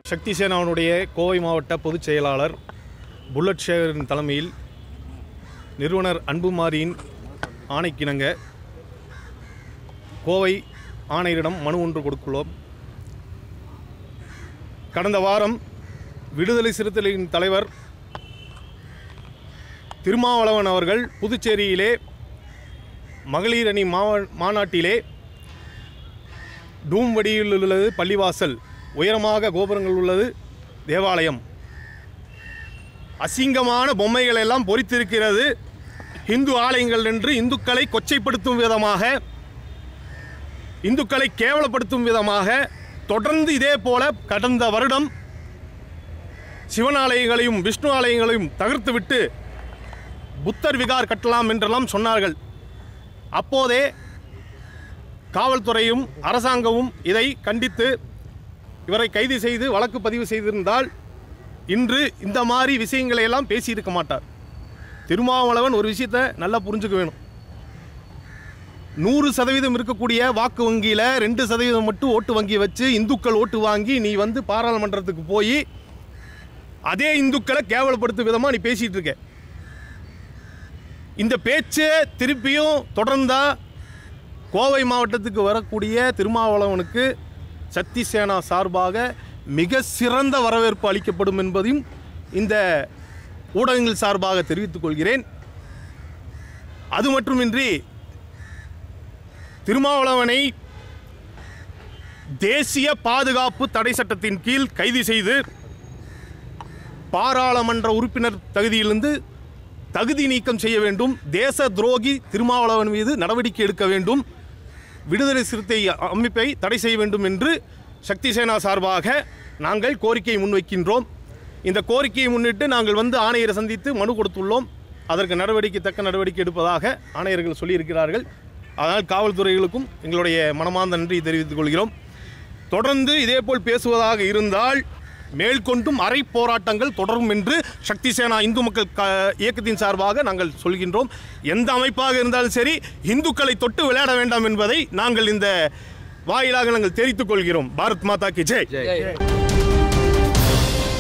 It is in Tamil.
சக்தி சேனாவுடைய கோவை மாவட்ட பொதுச் செயலாளர் புல்லட் சேகரின் தலைமையில் நிறுவனர் அன்புமாரியின் ஆணைக்கிணங்க கோவை ஆணையரிடம் மனு ஒன்று கொடுத்துள்ளோம் கடந்த வாரம் விடுதலை சிறுத்தைகளின் தலைவர் திருமாவளவன் அவர்கள் புதுச்சேரியிலே மகளிர் அணி மாவ மாநாட்டிலே டூம் வடிவில் உள்ளது பள்ளிவாசல் உயரமாக கோபுரங்கள் உள்ளது தேவாலயம் அசிங்கமான பொம்மைகள் எல்லாம் பொறித்திருக்கிறது இந்து ஆலயங்கள் என்று இந்துக்களை கொச்சைப்படுத்தும் விதமாக இந்துக்களை கேவலப்படுத்தும் விதமாக தொடர்ந்து இதே போல கடந்த வருடம் சிவன் ஆலயங்களையும் விஷ்ணு ஆலயங்களையும் தகர்த்துவிட்டு புத்தர் விகார் கட்டலாம் என்றெல்லாம் சொன்னார்கள் அப்போதே காவல்துறையும் அரசாங்கமும் இதை கண்டித்து இவரை கைது செய்து வழக்கு பதிவு செய்திருந்தால் இன்று இந்த மாதிரி விஷயங்களை எல்லாம் பேசியிருக்க மாட்டார் திருமாவளவன் ஒரு விஷயத்தை நல்லா புரிஞ்சுக்க வேணும் நூறு சதவீதம் இருக்கக்கூடிய வாக்கு வங்கியில் ரெண்டு சதவீதம் மட்டும் ஓட்டு வங்கி வச்சு இந்துக்கள் ஓட்டு வாங்கி நீ வந்து பாராளுமன்றத்துக்கு போய் அதே இந்துக்களை கேவலப்படுத்தும் விதமாக நீ பேசிட்டு இருக்க இந்த பேச்சு திருப்பியும் தொடர்ந்தா கோவை மாவட்டத்துக்கு வரக்கூடிய திருமாவளவனுக்கு சக்தி சேனா சார்பாக மிக சிறந்த வரவேற்பு அளிக்கப்படும் என்பதையும் இந்த ஊடகங்கள் சார்பாக தெரிவித்துக் கொள்கிறேன் அது மட்டுமின்றி திருமாவளவனை தேசிய பாதுகாப்பு தடை சட்டத்தின் கீழ் கைது செய்து பாராளுமன்ற உறுப்பினர் தகுதியிலிருந்து தகுதி நீக்கம் செய்ய வேண்டும் தேச துரோகி திருமாவளவன் மீது நடவடிக்கை எடுக்க வேண்டும் விடுதலை சிறுத்தை அமைப்பை தடை செய்ய வேண்டும் என்று சக்தி சேனா சார்பாக நாங்கள் கோரிக்கையை முன்வைக்கின்றோம் இந்த கோரிக்கையை முன்னிட்டு நாங்கள் வந்து ஆணையரை சந்தித்து மனு கொடுத்துள்ளோம் அதற்கு நடவடிக்கை தக்க நடவடிக்கை எடுப்பதாக ஆணையர்கள் சொல்லியிருக்கிறார்கள் அதனால் காவல்துறைகளுக்கும் எங்களுடைய மனமார்ந்த நன்றி தெரிவித்துக் கொள்கிறோம் தொடர்ந்து இதேபோல் பேசுவதாக இருந்தால் மேற்கொண்டும் அறை போராட்டங்கள் தொடரும் என்று சக்தி சேனா இந்து மக்கள் க இயக்கத்தின் சார்பாக நாங்கள் சொல்கின்றோம் எந்த அமைப்பாக இருந்தாலும் சரி இந்துக்களை தொட்டு விளையாட வேண்டாம் என்பதை நாங்கள் இந்த வாயிலாக நாங்கள் தெரிவித்துக் கொள்கிறோம் பாரத் மாதா கி ஜெய்